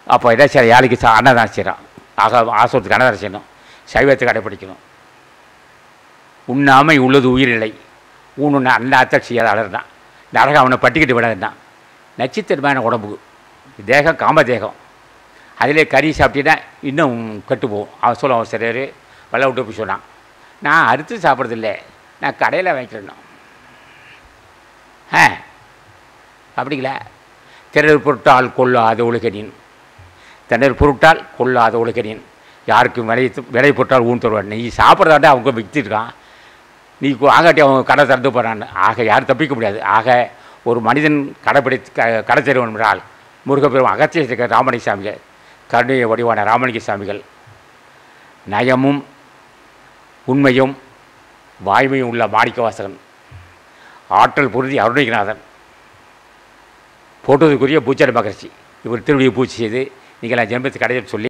அப்போ என்ன சரி ஏழைக்கு சா அன்னதானம் செய்கிறோம் ஆக ஆசிரத்துக்கு அன்னதானம் செய்யணும் சைவத்தை கடைப்பிடிக்கணும் உண்ணாமை உள்ளது உயிரில்லை ஊனுண்ண அண்ணாத்த செய்யாத அலர்தான் நரகம் அவனை பட்டிக்கிட்டு விடாதுதான் நச்சுத்தன்மையான உடம்பு தேகம் காம தேகம் அதிலே கறி சாப்பிட்டீங்கன்னா இன்னும் கெட்டு போகும் அவன் சொல்ல அவன் சரியாரு வெள்ளை விட்டு போய் சொன்னான் நான் அறுத்து சாப்பிட்றதில்ல நான் கடையில் வாங்கிக்கிறேன் ஆ அப்படிங்களா திரர் பொருட்டால் கொள்ளாத ஒழுகனின் திணற் பொருட்டால் கொள்ளாத ஒழுகனின் யாருக்கும் விலை விலை பொருட்டால் ஊன் தருவார் நீ சாப்பிட்றதாண்டா அவங்க விற்றுருக்கான் நீ கு- ஆகாட்டி அவன் கடை திறந்து போகிறான்னு ஆக யாரும் தப்பிக்க முடியாது ஆக ஒரு மனிதன் கடைப்பிடித்து க கடை தருவன் என்றால் முருகப்பெருமான் அகத்திய ராமலிங்க சாமிகள் கருணைய வடிவான ராமலிங்க சாமிகள் நயமும் உண்மையும் வாய்மையும் உள்ள மாணிக்கவாசகன் ஆற்றல் பொருதி அருணகிரிநாதன் போட்டதுக்குரிய பூச்சாரி மகர்ஷி இவர் திருவிழியை பூச்சி செய்து நீங்கள் ஜென்மத்துக்கு கடையில் சொல்லி